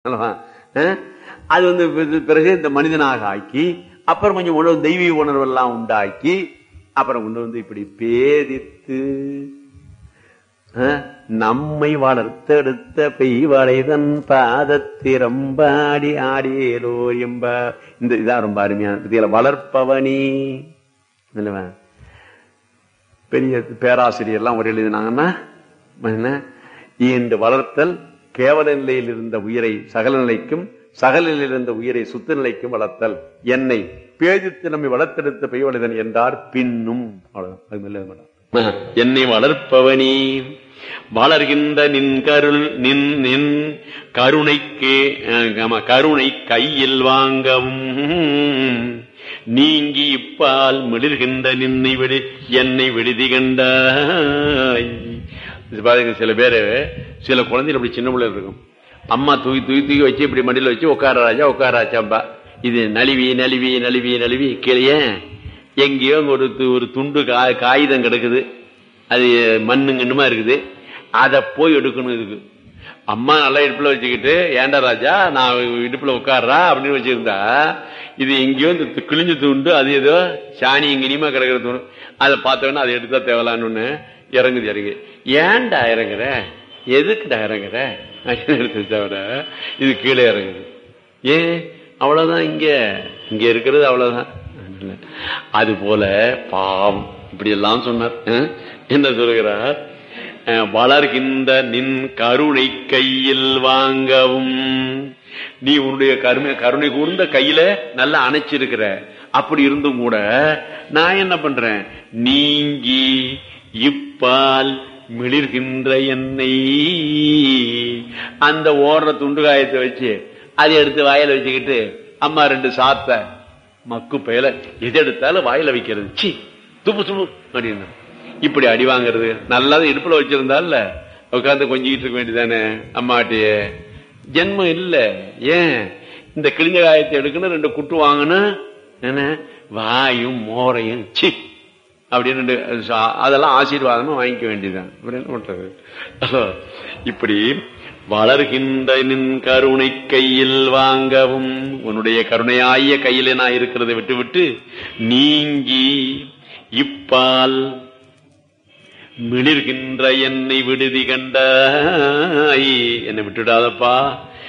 அல்லவா? அஹ்? அது வந்து பிறகு- பிறகு இந்த மனிதனாக ஆக்கி அப்புறம் கொஞ்சம் உணர்வு தெய்வீக உணர்வு எல்லாம் உண்டாக்கி அப்புறம் கொண்டு வந்து இப்படி பேதித்து அஹ், நம்மை வளர்த்தெடுத்த பெய்வளைதன் பாதத்திரம்பாடி ஆடியேலோ எம்ப இந்த இதான் ரொம்ப அருமையான இதுல வளர்ப்பவனி இல்லவா? பெரிய பேராசிரியர்லாம் ஒரு எழுதினாங்கன்னா என்ன இந்த வளர்த்தல் கேவல நிலையில் இருந்த உயிரை சகல நிலைக்கும் சகல நிலையில் இருந்த உயிரை சுத்த நிலைக்கும் வளர்த்தல் என்னை பேதித்து நம்மை வளர்த்தெடுத்த பெய்வளைதன் என்றார் பின்னும் அவ்வளவுதான். அது மேல எழுத மாட்டார். என்னை வளர்ப்பவனி வளர்கின்ற நின் கருள் நின் நின் கருணைக்கு அஹ், ஆமா, கருணை கையில் வாங்கவும் நீங்கி இப்பால் மிளிர்கின்ற நின்னை விடு என்னை விடுதி கண்டாய் இது பாருங்க சில பேரு சில குழந்தைகள் அப்படி சின்ன பிள்ளை இருக்கும் அம்மா தூக்கி தூக்கி தூக்கி வச்சு இப்படி மடியில வச்சு உட்கார ராஜா உட்கார ராஜாம்பா இது நழுவி நழுவி நழுவி நழுவி கீழே எங்கேயோ அங்க ஒரு து- ஒரு துண்டு கா- காகிதம் கிடக்குது அது மண்ணுங்கன்னுமா இருக்குது அதை போய் எடுக்கணும் இதுக்கு அம்மா நல்லா இடுப்புல வச்சுக்கிட்டு ஏண்டா ராஜா நான் இடுப்புல உட்கார்றா அப்படின்னு வச்சிருந்தா இது எங்கேயோ இந்த து- கிழிஞ்ச துண்டு அது ஏதோ சாணி இங்கினியமா கிடக்கிற தூணு அதை பார்த்தோன்னா அதை எடுத்தா தேவலான்னு ஒண்ணு இறங்குது இறங்கு ஏன்டா இறங்குற எதுக்குடா இறங்குற அப்படின்னு எடுத்து தவிர இது கீழே இறங்குது ஏன் அவ்வளவுதான் இங்க இங்க இருக்கிறது அவ்வளவுதான் அது போல பாவம் இப்படி எல்லாம் சொன்னார் அஹ்? என்ன சொல்கிறார் அஹ், வளர்கின்ற நின் கருணை கையில் வாங்கவும் நீ உன்னுடைய கருணை கருணை கூர்ந்த கையில நல்லா அணைச்சிருக்கிற அப்படி இருந்தும் கூட நான் என்ன பண்றேன் நீங்கி இப்பால் மிளிர்கின்ற என்னை அந்த ஓடுற துண்டு காயத்தை வச்சு அதை எடுத்து வாயில வச்சுக்கிட்டு அம்மா ரெண்டு சாத்த மக்கு பயல எது எடுத்தாலும் வாயில வைக்கிறது சி துப்பு துப்பு அப்படின்னு இப்படி அடி வாங்குறது நல்லா இடுப்புல வச்சிருந்தால உட்காந்து கொஞ்சிக்கிட்டு இருக்க வேண்டியதானே அம்மாட்டியே ஜென்மம் இல்ல ஏன் இந்த கிழிஞ்ச காயத்தை எடுக்கணும் ரெண்டு குட்டு வாங்கணும் என்ன வாயும் மோரையும் சி அப்படின்னு ரெண்டு சா- அதெல்லாம் ஆசீர்வாதமா வாங்கிக்க வேண்டியதுதான் அப்புறம் என்ன பண்றது இப்படி வளர்கின்ற நின் கருணை கையில் வாங்கவும் உன்னுடைய கருணையாய கையில நான் இருக்கிறதை விட்டு விட்டு நீங்கி இப்பால் மிளிர்கின்ற என்னை விடுதி கண்டாய் என்னை விட்டுடாதப்பா